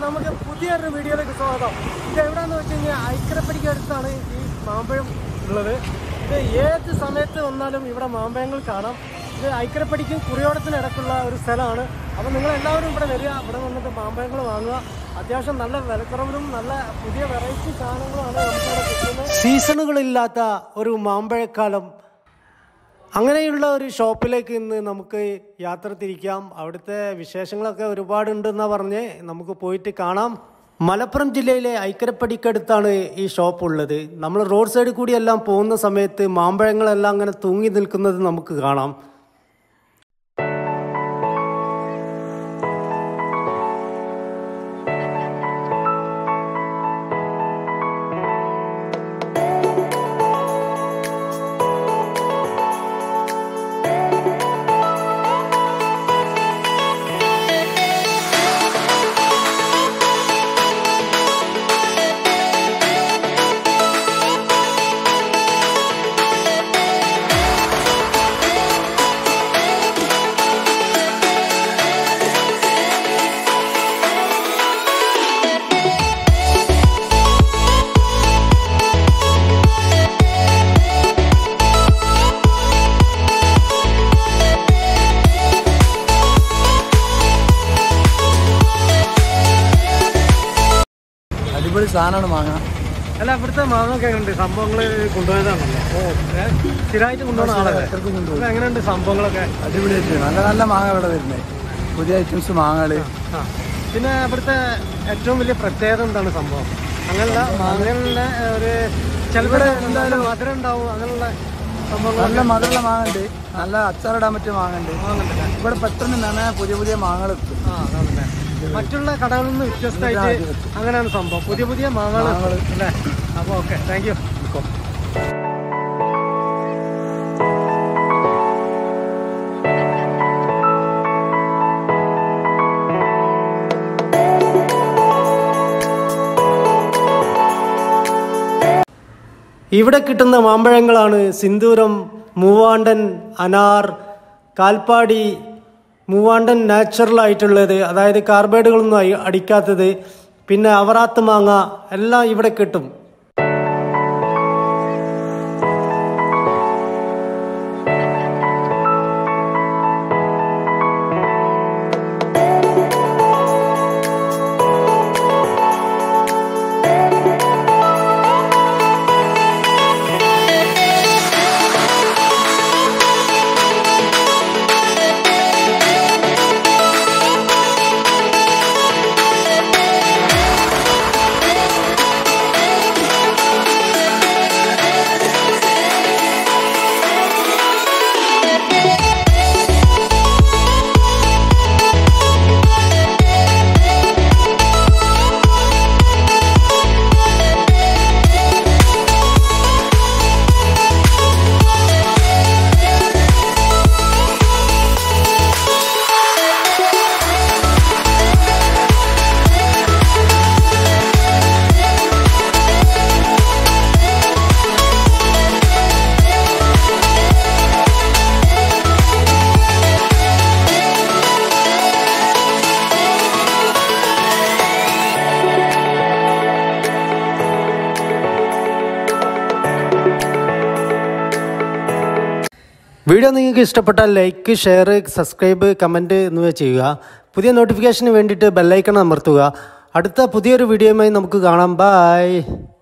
നമുക്ക് പുതിയൊരു വീഡിയോയിലേക്ക് സ്വാഗതം ഇത് എവിടെയാന്ന് വെച്ച് കഴിഞ്ഞാൽ ഐക്കരപ്പടിക്ക് അടുത്താണ് ഈ മാമ്പഴം ഉള്ളത് ഇത് ഏത് സമയത്ത് വന്നാലും ഇവിടെ മാമ്പഴങ്ങൾ കാണാം ഇത് ഐക്കരപ്പടിക്കും കുറിയോടത്തിനും ഇടയ്ക്കുള്ള ഒരു സ്ഥലമാണ് അപ്പോൾ നിങ്ങൾ എല്ലാവരും ഇവിടെ വരിക ഇവിടെ വന്നിട്ട് മാമ്പഴങ്ങൾ വാങ്ങുക അത്യാവശ്യം നല്ല വിലക്കുറവിലും നല്ല പുതിയ വെറൈറ്റി സാധനങ്ങളാണ് നമുക്കിവിടെ കിട്ടുന്നത് സീസണുകളില്ലാത്ത ഒരു മാമ്പഴക്കാലം അങ്ങനെയുള്ള ഒരു ഷോപ്പിലേക്ക് ഇന്ന് നമുക്ക് യാത്ര തിരിക്കാം അവിടുത്തെ വിശേഷങ്ങളൊക്കെ ഒരുപാടുണ്ടെന്നാ പറഞ്ഞ് നമുക്ക് പോയിട്ട് കാണാം മലപ്പുറം ജില്ലയിലെ ഐക്കരപ്പടിക്കടുത്താണ് ഈ ഷോപ്പ് ഉള്ളത് നമ്മൾ റോഡ് സൈഡിൽ കൂടിയെല്ലാം പോകുന്ന സമയത്ത് മാമ്പഴങ്ങളെല്ലാം അങ്ങനെ തൂങ്ങി നിൽക്കുന്നത് നമുക്ക് കാണാം അടിപൊളി സാധനമാണ് മാങ്ങ അല്ല ഇവിടുത്തെ മാങ്ങൊക്കെ ഉണ്ട് സംഭവങ്ങൾ കൊണ്ടുപോയതാണല്ലോ ഓ സ്ഥിരമായിട്ട് കൊണ്ടുപോകുന്ന ആളല്ലേ ഇടയ്ക്ക് കൊണ്ടുപോകും അപ്പൊ എങ്ങനെയുണ്ട് സംഭവങ്ങളൊക്കെ അടിപൊളിയായിട്ട് നല്ല നല്ല മാങ്ങ ഇവിടെ വരുന്നത് പുതിയ ഐറ്റംസ് മാങ്ങകള് ആ. പിന്നെ ഇവിടുത്തെ ഏറ്റവും വലിയ പ്രത്യേകത എന്താണ് സംഭവം അങ്ങനെയുള്ള മാങ്ങകളുടെ ഒരു ചിലപ്പോൾ എന്തായാലും മധുരം ഉണ്ടാവും അങ്ങനെയുള്ള സംഭവങ്ങൾ നല്ല മധുരമുള്ള മാങ്ങ ഉണ്ട് നല്ല അച്ചാറിടാൻ പറ്റിയ മാങ്ങ ഉണ്ട് വാങ്ങുന്നുണ്ടല്ലേ ഇവിടെ പെട്ടെന്ന് തന്നെ പുതിയ പുതിയ മാങ്ങകൾ എത്തും ആ അതാണല്ലേ മറ്റുള്ള കടകളിൽ നിന്ന് വ്യത്യസ്തമായിട്ട് അങ്ങനെയാണ് സംഭവം പുതിയ പുതിയ മാങ്ങകൾ അല്ലേ അപ്പോൾ ഓക്കെ താങ്ക് യു ഇവിടെ കിട്ടുന്ന മാമ്പഴങ്ങളാണ് സിന്ദൂരം മൂവാണ്ടൻ അനാർ കാൽപ്പാടി മൂവാണ്ടൻ നാച്ചുറൽ ആയിട്ടുള്ളത് അതായത് കാർബൈഡുകളൊന്നും അയി- അടിക്കാത്തത് പിന്നെ അവറാത്ത് മാങ്ങ എല്ലാം ഇവിടെ കിട്ടും വീഡിയോ നിങ്ങൾക്ക് ഇഷ്ടപ്പെട്ടാൽ ലൈക്ക് ഷെയർ സബ്സ്ക്രൈബ് കമൻറ്റ് എന്നിവ ചെയ്യുക പുതിയ നോട്ടിഫിക്കേഷന് വേണ്ടിയിട്ട് ബെല്ലൈക്കൺ അമർത്തുക അടുത്ത പുതിയൊരു വീഡിയോയുമായി നമുക്ക് കാണാം ബൈ